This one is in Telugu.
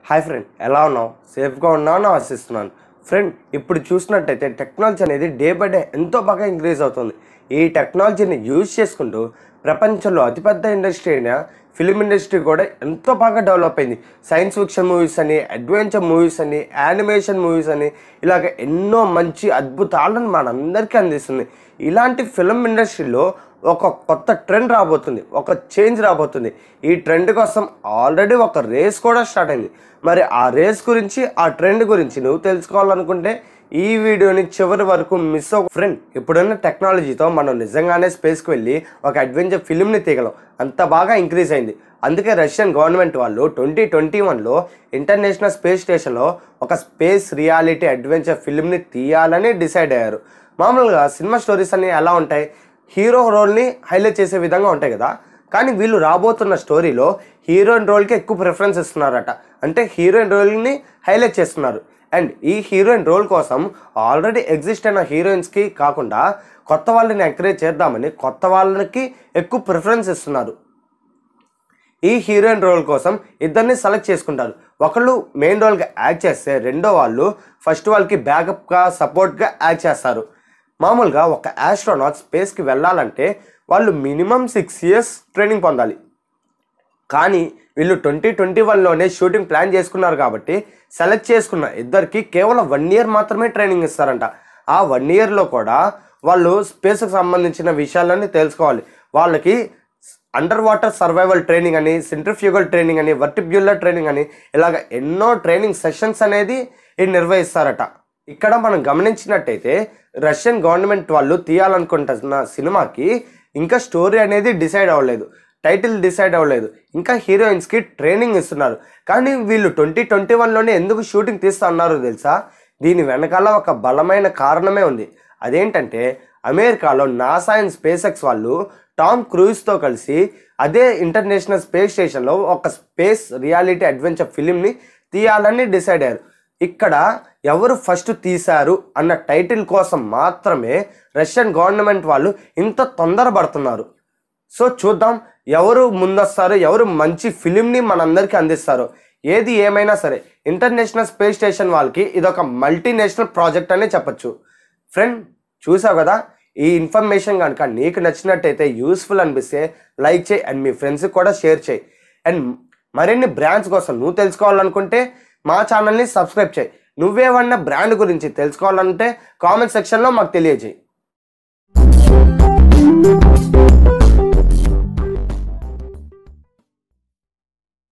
హాయ్ ఫ్రెండ్ ఎలా ఉన్నావు సేఫ్గా ఉన్నావు అని ఆశిస్తున్నాను ఫ్రెండ్ ఇప్పుడు చూసినట్టయితే టెక్నాలజీ అనేది డే బై డే ఎంతో బాగా ఇంక్రీజ్ అవుతుంది ఈ టెక్నాలజీని యూజ్ చేసుకుంటూ ప్రపంచంలో అతిపెద్ద ఇండస్ట్రీ అయిన ఫిలిం ఇండస్ట్రీ కూడా ఎంతో బాగా డెవలప్ అయింది సైన్స్ ఫిక్షన్ మూవీస్ అని అడ్వెంచర్ మూవీస్ అని యానిమేషన్ మూవీస్ అని ఇలాగ ఎన్నో మంచి అద్భుతాలను మనందరికీ అందిస్తుంది ఇలాంటి ఫిలిం ఇండస్ట్రీలో ఒక కొత్త ట్రెండ్ రాబోతుంది ఒక చేంజ్ రాబోతుంది ఈ ట్రెండ్ కోసం ఆల్రెడీ ఒక రేస్ కూడా స్టార్ట్ అయింది మరి ఆ రేస్ గురించి ఆ ట్రెండ్ గురించి నువ్వు తెలుసుకోవాలనుకుంటే ఈ వీడియోని చివరి వరకు మిస్ అవ్వ ఫ్రెండ్ ఇప్పుడున్న టెక్నాలజీతో మనం నిజంగానే స్పేస్కి వెళ్ళి ఒక అడ్వెంచర్ ఫిల్మ్ని తీయగలం అంత బాగా ఇంక్రీజ్ అయింది అందుకే రష్యన్ గవర్నమెంట్ వాళ్ళు ట్వంటీ ట్వంటీ వన్లో ఇంటర్నేషనల్ స్పేస్ స్టేషన్లో ఒక స్పేస్ రియాలిటీ అడ్వెంచర్ ఫిల్మ్ని తీయాలని డిసైడ్ అయ్యారు మామూలుగా సినిమా స్టోరీస్ అన్ని ఎలా ఉంటాయి హీరో రోల్ని హైలైట్ చేసే విధంగా ఉంటాయి కదా కానీ వీళ్ళు రాబోతున్న స్టోరీలో హీరోయిన్ రోల్కి ఎక్కువ ప్రిఫరెన్స్ ఇస్తున్నారట అంటే హీరోయిన్ రోల్ని హైలైట్ చేస్తున్నారు అండ్ ఈ హీరోయిన్ రోల్ కోసం ఆల్రెడీ ఎగ్జిస్ట్ అయిన హీరోయిన్స్కి కాకుండా కొత్త వాళ్ళని ఎంకరేజ్ చేద్దామని కొత్త వాళ్ళకి ఎక్కువ ప్రిఫరెన్స్ ఇస్తున్నారు ఈ హీరోయిన్ రోల్ కోసం ఇద్దరిని సెలెక్ట్ చేసుకుంటారు ఒకళ్ళు మెయిన్ రోల్గా యాక్ట్ చేస్తే రెండో వాళ్ళు ఫస్ట్ వాళ్ళకి బ్యాకప్గా సపోర్ట్గా యాక్ట్ చేస్తారు మామూలుగా ఒక ఆస్ట్రోనాట్ స్పేస్కి వెళ్ళాలంటే వాళ్ళు మినిమం సిక్స్ ఇయర్స్ ట్రైనింగ్ పొందాలి కానీ వీళ్ళు ట్వంటీ ట్వంటీ వన్లోనే షూటింగ్ ప్లాన్ చేసుకున్నారు కాబట్టి సెలెక్ట్ చేసుకున్న ఇద్దరికి కేవలం వన్ ఇయర్ మాత్రమే ట్రైనింగ్ ఇస్తారంట ఆ వన్ ఇయర్లో కూడా వాళ్ళు స్పేస్కి సంబంధించిన విషయాలన్నీ తెలుసుకోవాలి వాళ్ళకి అండర్ వాటర్ సర్వైవల్ ట్రైనింగ్ అని సెంట్రిఫ్యూగల్ ట్రైనింగ్ అని వర్టిబ్యులర్ ట్రైనింగ్ అని ఇలాగ ఎన్నో ట్రైనింగ్ సెషన్స్ అనేది ఇది నిర్వహిస్తారట ఇక్కడ మనం గమనించినట్టయితే రష్యన్ గవర్నమెంట్ వాళ్ళు తీయాలనుకుంటున్న సినిమాకి ఇంకా స్టోరీ అనేది డిసైడ్ అవ్వలేదు టైటిల్ డిసైడ్ అవ్వలేదు ఇంకా హీరోయిన్స్కి ట్రైనింగ్ ఇస్తున్నారు కానీ వీళ్ళు ట్వంటీ ట్వంటీ వన్లోనే ఎందుకు షూటింగ్ తీస్తా అన్నారో తెలుసా దీని వెనకాల ఒక బలమైన కారణమే ఉంది అదేంటంటే అమెరికాలో నాసా అండ్ స్పేస్ ఎక్స్ వాళ్ళు టామ్ క్రూజ్తో కలిసి అదే ఇంటర్నేషనల్ స్పేస్ స్టేషన్లో ఒక స్పేస్ రియాలిటీ అడ్వెంచర్ ఫిలింని తీయాలని డిసైడ్ అయ్యారు ఇక్కడ ఎవరు ఫస్ట్ తీశారు అన్న టైటిల్ కోసం మాత్రమే రష్యన్ గవర్నమెంట్ వాళ్ళు ఇంత తొందరపడుతున్నారు సో చూద్దాం ఎవరు ముందొస్తారు ఎవరు మంచి ఫిలింని మనందరికీ అందిస్తారో ఏది ఏమైనా సరే ఇంటర్నేషనల్ స్పేస్ స్టేషన్ వాళ్ళకి ఇదొక మల్టీనేషనల్ ప్రాజెక్ట్ అనే చెప్పొచ్చు ఫ్రెండ్ చూసావు కదా ఈ ఇన్ఫర్మేషన్ కనుక నీకు నచ్చినట్టయితే యూస్ఫుల్ అనిపిస్తే లైక్ చేయి అండ్ మీ ఫ్రెండ్స్కి కూడా షేర్ చేయి అండ్ మరిన్ని బ్రాండ్స్ కోసం నువ్వు తెలుసుకోవాలనుకుంటే మా ఛానల్ని సబ్స్క్రైబ్ చేయి నువ్వేమన్నా బ్రాండ్ గురించి తెలుసుకోవాలంటే కామెంట్ సెక్షన్లో మాకు తెలియజేయి